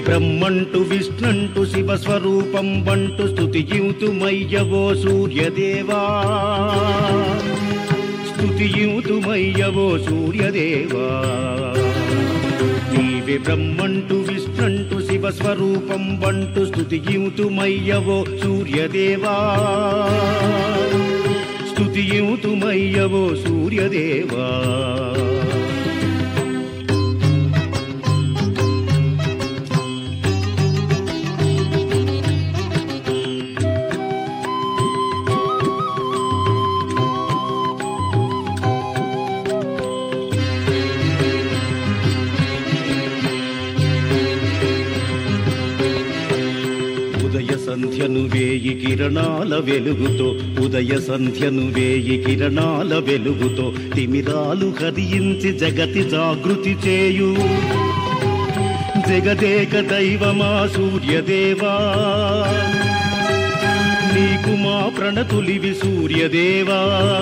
బ్రహ్మంటు విష్ణంటు శివ స్వరూపం బంటు స్తుతియుతుమయ్యవో సూర్యదేవా స్తుతియుతుమయ్యవో సూర్యదేవా నీవే బ్రహ్మంటు విష్ణంటు శివ స్వరూపం బంటు స్తుతియుతుమయ్యవో సూర్యదేవా స్తుతియుతుమయ్యవో సూర్యదేవా ఉదయ సంధ్యను వేయి కిరణాల వెలుగుతో ఉదయ సంధ్యను వేయి కిరణాల వెలుగుతో తిమిరాలు కదియించి జగతి జాగృతి చేయు జగదేక దైవమా సూర్యదేవా నీకు మా ప్రణతులివి సూర్యదేవా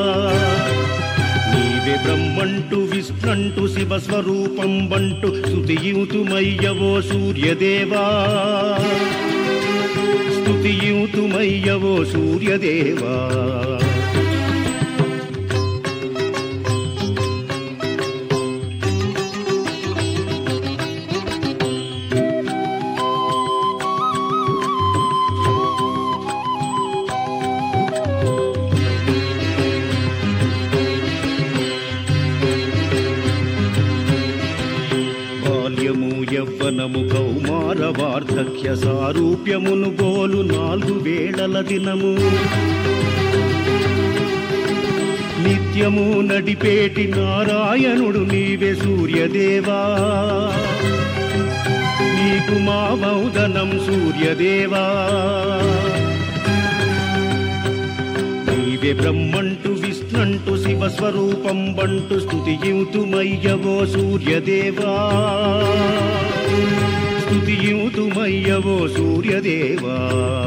నీవే బ్రహ్మంటు విష్ణంటు శివ స్వరూపం బంటు స్తుతియుతుమయ్యవో సూర్యదేవా స్తుతియుతుమయ్యవో సూర్యదేవా బాల్యము యవ్వనము కౌమార వార్ధక్య సారూప్యమును గోలు నాలుగు వేళల దినము నిత్యము నడిపేటి నారాయణుడు నీవే సూర్యదేవా నీకు మా మౌదనం సూర్యదేవా నీవే బ్రహ్మంటు విష్ణంటు శివ స్వరూపం బంటు స్తుతియుతుమయ్యవో సూర్యదేవా స్తుతియుతుమయ్యవో సూర్యదేవా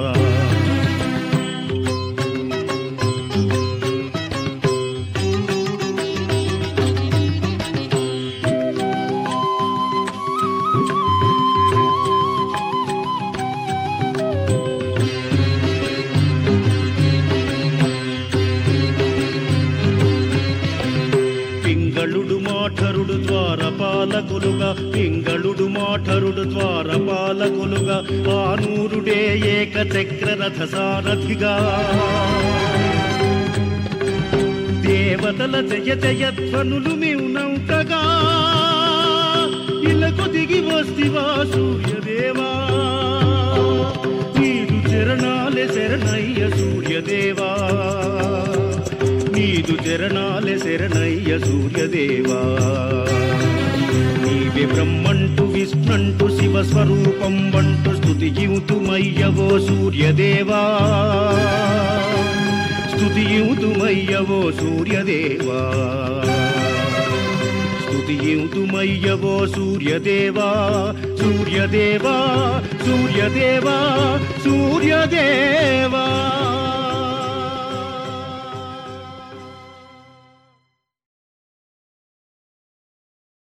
పింగళుడు మాఠరుడు ద్వారపాలకులుగా పింగళుడు మాఠరుడు ద్వారపాలకులుగా ఆనూరుడే ఏక చక్ర రథ సారథిగా దేవతల జయ జయధ్వనులు మివునంతగా ఇలకు దిగి వస్తివా సూర్యదేవా నీదు చరణాలే శరణయ్య సూర్యదేవా నీదు చరణాలే శరణయ్య సూర్యదేవా నీవే బ్రహ్మంటు విష్ణంటు శివ స్వరూపం వంటు స్తుతియుతుమయ్యవో సూర్యదేవా స్తుతియుతుమయ్యవో సూర్యదేవా స్తుతియుతుమయ్యవో సూర్యదేవా సూర్యదేవా సూర్యదేవా సూర్యదేవా